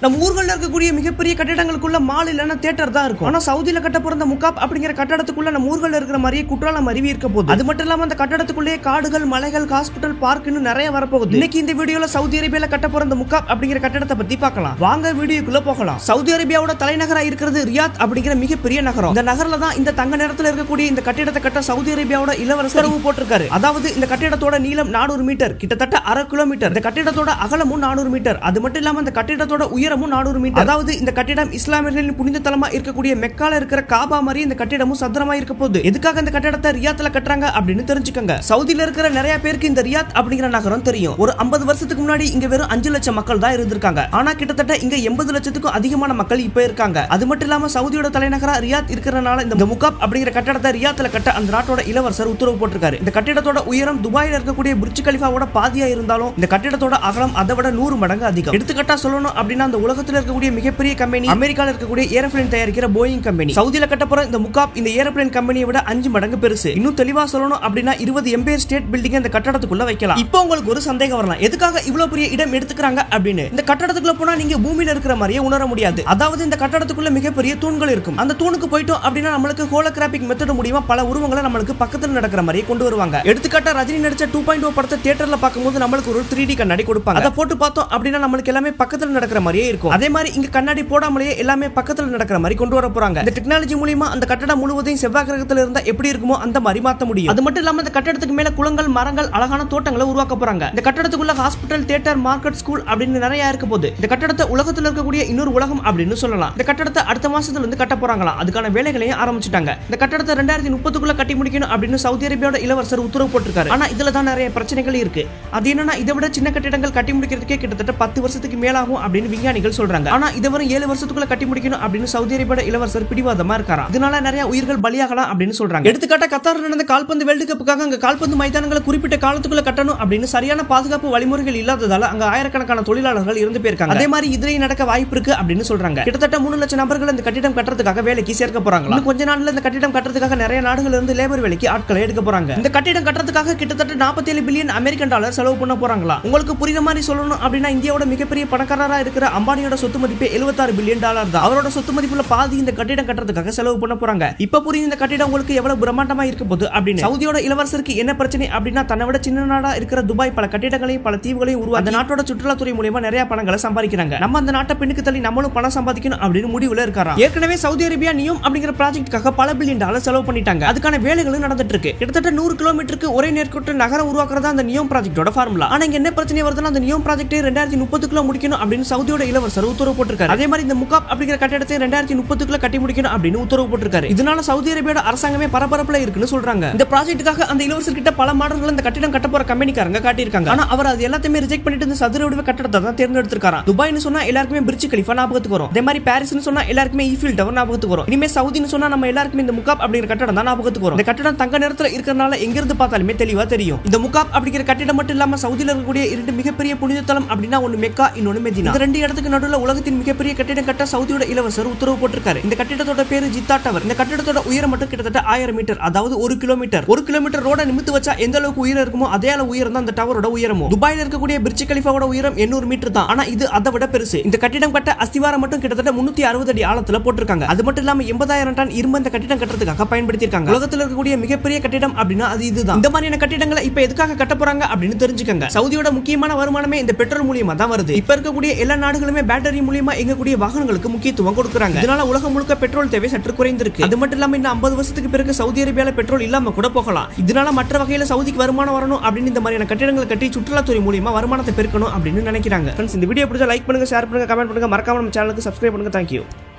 நம்ம ஊர்கள்ல இருக்கக்கூடிய மிகப்பெரிய கட்டிடங்களுக்குள்ள மால் இல்லைன்னா தியேட்டர் தான் இருக்கும் ஆனா சவுதியில கட்ட பிறந்த முகாப் அப்படிங்கிற கட்டடத்துக்குள்ள நம்ம ஊர்கள்ல இருக்கிற மாதிரியே குற்றாலம் அருவி இருக்க போகுது அது மட்டும் இல்லாம அந்த கட்டடத்துக்குள்ளே காடுகள் மலைகள் ஹாஸ்பிட்டல் பார்க்னு நிறைய வரப்போகுது இன்னைக்கு இந்த வீடியோல சவுதி அரேபியால கட்ட பிறந்த முகாப் அப்படிங்கிற கட்டடத்தை பத்தி பார்க்கலாம் வாங்க வீடியோக்குள்ள போகலாம் சவுதி அரேபியாவோட தலைநகரா இருக்கிறது ரியாத் அப்படிங்கிற மிகப்பெரிய நகரம் இந்த நகர்ல தான் இந்த தங்க நேரத்துல இருக்கக்கூடிய இந்த கட்டிடத்தை கட்ட சவுதி அரேபியாவோட இளவரசர் உத்தரவு போட்டிருக்காரு அதாவது இந்த கட்டிடத்தோட நீளம் நானூறு மீட்டர் கிட்டத்தட்ட அரை கிலோமீட்டர் இந்த கட்டிடத்தோட அகலமும் நானூறு மீட்டர் அது மட்டும் இல்லாம இந்த கட்டிடத்தோட உயரமும் நானூறு மீட்டர் அதாவது இந்த கட்டிடம் இஸ்லாமியர்களின் புனித தலமா இருக்கக்கூடிய மெக்கால இருக்கிற காபா மாதிரி இந்த கட்டிடமும் சத்திரமா இருக்க போகுது எதுக்காக இந்த கட்டிடத்தை ரியாத்ல கட்டுறாங்க அப்படின்னு தெரிஞ்சுக்கங்க சவுதியில இருக்கிற நிறைய பேருக்கு இந்த ரியாத் அப்படிங்கிற நகரம் தெரியும் ஒரு 50 வருஷத்துக்கு முன்னாடி இங்க வெறும் அஞ்சு லட்சம் மக்கள் தான் இருந்திருக்காங்க ஆனா கிட்டத்தட்ட இங்க எண்பது லட்சத்துக்கும் அதிகமான மக்கள் இப்ப இருக்காங்க அது மட்டும் இல்லாம சவுதியோட தலைநகரா ரியாத் இருக்கிறனால இந்த முகாப் அப்படிங்கிற கட்டடத்தை ரியாத்ல கட்ட அந்த நாட்டோட இளவரசர் உத்தரவு போட்டிருக்காரு இந்த கட்டிடத்தோட உயரம் துபாயில இருக்கக்கூடிய புர்ஜ் கலிஃபாவோட பாதியா இருந்தாலும் இந்த கட்டிடத்தோட அகலம் அதை விட நூறு மடங்கு அதிகம் எடுத்துக்காட்டா சொல்லணும் அப்படின்னா அந்த உலகத்துல இருக்கக்கூடிய மிகப்பெரிய கம்பெனி அமெரிக்கால இருக்கக்கூடிய ஏரோப்ளேன் தயாரிக்கிற போயிங் கம்பெனி சவுதியில கட்டப்போற இந்த முகாப் இந்த ஏரோப்ளேன் கம்பெனியை விட அஞ்சு மடங்கு பெருசு இன்னும் தெளிவா சொல்லணும் அப்படின்னா இருபது எம்பையர் ஸ்டேட் பில்டிங் இந்த கட்டடத்துக்குள்ள வைக்கலாம் இப்போ உங்களுக்கு ஒரு சந்தேகம் வரலாம் எதுக்காக இவ்வளவு பெரிய இடம் எடுத்துக்கிறாங்க அப்படின்னு இந்த கட்டடத்துக்குள்ள போனா நீங்க பூமியில இருக்கிற மாதிரியே உணர முடியாது அதாவது இந்த கட்டடத்துக்குள்ள மிகப்பெரிய தூண்கள் இருக்கும் அந்த தூணுக்கு போயிட்டோம் அப்படின்னா நம்மளுக்கு ஹோலோகிராபிக் மெத்தட் மூலியமா பல உருவங்களை நம்மளுக்கு பக்கத்துல நடக்கிற மாதிரியே கொண்டு வருவாங்க எடுத்துக்காட்டா ரஜினி நடிச்ச டூ பாயிண்ட் ஓ படத்தை தியேட்டர்ல பார்க்கும்போது நம்மளுக்கு ஒரு த்ரீ டி கண்ணாடி கொடுப்பாங்க அதை போட்டு பார்த்தோம் அப்படின்னா நம்மளுக்கு எல்லாமே பக்கத்துல நடக்கிற மாதிரியே இருக்கும் அதே மாதிரி இங்க கண்ணாடி போடாமலேயே எல்லாமே பக்கத்துல நடக்கிற மாதிரி கொண்டு வர போறாங்க இந்த டெக்னாலஜி மூலியமா அந்த கட்டடம் முழுவதையும் செவ்வாய் கிரகத்துல இருந்தா எப்படி இருக்குமோ அந்த மாதிரி மாத்த முடியும் அது மட்டும் இல்லாம இந்த கட்டடத்துக்கு மேல குளங்கள் மரங்கள் அழகான தோட்டங்களை உருவாக்க போறாங்க இந்த கட்டடத்துக்குள்ள ஹாஸ்பிட்டல் தியேட்டர் மார்க்கெட் ஸ்கூல் அப்படின்னு நிறைய இருக்க போகுது இந்த கட்டடத்தை உலகத்துல இருக்கக்கூடிய இன்னொரு உலகம் அப்படின்னு சொல்லலாம் இந்த கட்டடத்தை அடுத்த மாசத்துல இருந்து கட்ட போறாங்களாம் அதுக்கான வேலைகளையும் ஆரம்பிச்சிட்டாங்க இந்த கட்டடத்தை ரெண்டாயிரத்தி முப்பதுக்குள்ள கட்டி முடிக்கணும் அப்படின்னு சவுதி அரேபியாவோட இளவரசர் உத்தரவு போட்டிருக்காரு ஆனா இதுல தான் நிறைய பிரச்சனைகள் இருக்கு அது என்னன்னா இதை விட சின்ன கட்டிடங்கள் கட்டி முடிக்கிறதுக்கே கிட்டத்தட்ட பத்து வருஷத்துக்கு மேலாகும் அப்படின்னு விஞ்ஞானிகள் சொல்றாங்க ஆனா இதை வரும் ஏழு வருஷத்துக்குள்ள கட்டி முடிக்கணும் அப்படின்னு சவுதி அரேபியோட இளவரசர் பிடிவாதமா இருக்காராம் இதனால நிறைய உயிர்கள் பலியாகலாம் அப்படின்னு சொல்றாங்க எடுத்துக்காட்ட கத்தார் நடந்த கால்பந்து வேர்ல்டு கப்புக்காக அங்க கால்பந்து மைதானங்களை குறிப்பிட்ட காலத்துக்குள்ள கட்டணும் அப்படின்னு சரியான பாதுகாப்பு வழிமுறைகள் இல்லாததால அங்க ஆயிரக்கணக்கான தொழிலாளர்கள் இருந்து போயிருக்காங்க அதே மாதிரி இதுலயும் நடக்க வாய்ப்பு இருக்கு அப்படின்னு சொல்றாங்க கிட்டத்தட்ட மூணு லட்சம் நபர்கள் இந்த கட்டிடம் கட்டுறதுக்காக வேலைக்கு சேர்க்க போறாங்க இன்னும் கொஞ்ச நாள்ல இந்த கட்டிடம் கட்டுறதுக்காக நிறைய நாடுகள் இருந்து லேபர் வேலைக்கு ஆட்களை எடுக்க போறாங்க இந்த கட்டிடம் கட்டுறதுக்காக கிட்டத்தட்ட 47 பில்லியன் அமெரிக்கன் டாலர் செலவு பண்ண போறாங்களா உங்களுக்கு புரியுற மாதிரி சொல்லணும் அப்படின்னா இந்தியாவோட மிகப்பெரிய பணக்காரரா இருக்கிற அம்பானியோட சொத்து மதிப்பே 76 பில்லியன் டாலர் தான் அவரோட சொத்து மதிப்புல பாதி இந்த கட்டிடம் கட்டுறதுக்காக செலவு பண்ண போறாங்க இப்ப புரியும் இந்த கட்டிடம் உங்களுக்கு எவ்வளவு பிரம்மாண்டமா இருக்க போகுது அப்படின்னு சவுதியோட இளவரசருக்கு என்ன பிரச்சனை அப்படின்னா தன்னை விட சின்ன நாடா இருக்கிற துபாய் பல கட்டிடங்களையும் பல தீவுகளையும் உருவா அந்த நாட்டோட சுற்றுலாத்துறை மூலியமா நிறைய பணங்களை சம்பாதிக்கிறாங்க நம்ம அந்த நாட்டை பின்னுக்கு தள்ளி நம்மளும் பணம் சம்பாதிக்கணும் அப்படின்னு முடிவுல இருக்காராம் ஏற்கனவே சவுதி அரேபியா நியம் அப்படிங்கிற ப்ராஜெக்ட்டுக்காக பல பில்லியன் டாலர் செலவு பண்ணிட்டாங்க அதுக்கான வேலைகளும் நடந்துட்டு இருக்கு கிட்டத்தட்ட நூறு கிலோமீட்டருக்கு ஒரே நேர்கொட்டு நகரம் உருவாக்குறதா அந்த நியோம் ப்ராஜெக்டோட ஃபார்முலா ஆனா இங்க என்ன பிரச்சனை வருதுன்னா அந்த நியோம் ப்ராஜெக்ட் ரெண்டாயிரத்தி முப்பதுக்குள்ள முடிக்கணும் அப்படின்னு சவுதியோட இளவரசர் உத்தரவு போட்டிருக்காரு அதே மாதிரி இந்த முகாப் அப்படிங்கிற கட்டிடத்தை ரெண்டாயிரத்தி முப்பதுக்குள்ள கட்டி முடிக்கணும் அப்படின்னு உத்தரவு போட்டிருக்காரு இதனால சவுதி அரேபியோட அரசாங்கமே பரபரப்புல இருக்குன்னு சொல்றாங்க இந்த ப்ராஜெக்ட்டுக்காக அந்த இளவரசர் கிட்ட பல மாடல்கள் இந்த கட்டிடம் கட்ட போற கம்பெனிக்காரங்க காட்டியிருக்காங்க ஆனா அவர் அது எல்லாத்தையுமே ரிஜெக்ட் பண்ணிட்டு இந்த சதுர வடிவ கட்டடத்தை தான் தேர்ந்தெடுத்திருக்காராம் துபாய்னு சொன்னா எல்லாருக்குமே பிரிட்ஜ் கலிஃபா ஞாபகத்துக்கு வரும் அதே மாதிரி பாரிஸ்னு சொன்னா எல்லாருக்குமே ஈஃபில் டவர் ஞாபகத்துக்கு வரும் இனிமே சவுதின்னு சொன்னா நம்ம எல்லாருக்குமே இந்த முகாப் அப்படிங்கிற கட்டடம் தான் ஞாபகத்துக்கு வரும் இந்த கட்டடம் தங்க நேரத்துல இருக்கிறனால எங்க இருந்து பார்த்தாலுமே தெளிவா தெரியும் இந்த முகாப் அப்படிங்கிற கட்டிடம் மட்டும் இல்லாம சவுதியில இருக்கக்கூடிய இரண்டு மிகப்பெரிய புனித தலம் அப்படின்னா ஒன்னு மெக்கா இன்னொன்னு மெதினா இந்த ரெண்டு இடத்துக்கு நடுவுல உலகத்தின் மிகப்பெரிய கட்டிடம் கட்ட சவுதியோட இளவரசர் உத்தரவு போட்டிருக்காரு இந்த கட்டிடத்தோட பேரு ஜித்தா டவர் இந்த கட்டிடத்தோட உயரம் மட்டும் கிட்டத்தட்ட ஆயிரம் மீட்டர் அதாவது ஒரு கிலோமீட்டர் ஒரு கிலோமீட்டர் ரோட நிமித்து வச்சா எந்த அளவுக்கு உயரம் இருக்குமோ அதே அளவு உயரம் தான் அந்த டவரோட உயரமும் துபாயில இருக்கக்கூடிய பிரிட்ஜ் கலிஃபாவோட உயரம் 800 மீட்டர் தான் ஆனா இது அதை விட பெருசு இந்த கட்டிடம் கட்ட அஸ்திவாரம் மட்டும் கிட்டத்தட்ட முன்னூத்தி அறுபது அடி ஆழத்துல போட்டிருக்காங்க அது மட்டும் இல்லாம எண்பதாயிரம் டன் இரும்பு இந்த கட்டிடம் கட்டுறதுக்காக பயன்படுத்தியிருக்காங்க உலகத்துல இருக்கக்கூடிய மிகப்பெரிய கட்டிடம் அப்படின்னா அது இதுதான் இந்த மாதிரியான கட்டிடங்களை இப்ப எதுக்காக கட்ட போறாங்க அப்படின்னு தெரிஞ்சுக்கங்க சவுதியோட முக்கியமான வருமானமே இந்த பெட்ரோல் மூலியமா தான் வருது இப்ப இருக்கக்கூடிய எல்லா நாடுகளுமே பேட்டரி மூலியமா இயங்கக்கூடிய வாகனங்களுக்கு முக்கியத்துவம் கொடுக்குறாங்க இதனால உலகம் முழுக்க பெட்ரோல் தேவை சற்று குறைந்திருக்கு அது மட்டும் இல்லாம இந்த 50 வருஷத்துக்கு பிறகு சவுதி அரேபியால பெட்ரோல் இல்லாம கூட போகலாம் இதனால மற்ற வகையில சவுதிக்கு வருமானம் வரணும் அப்படின்னு இந்த மாதிரியான கட்டிடங்கள் கட்டி சுற்றுலாத்துறை மூலியமா வருமானத்தை பெருக்கணும் அப்படின்னு நினைக்கிறாங்க Friends, இந்த வீடியோ பிடிச்சா லைக் பண்ணுங்க ஷேர் பண்ணுங்க கமெண்ட் பண்ணுங்க மறக்காம நம்ம சேனலுக்கு சப்ஸ்கிரைப் பண்ணுங்க தேங்க்யூ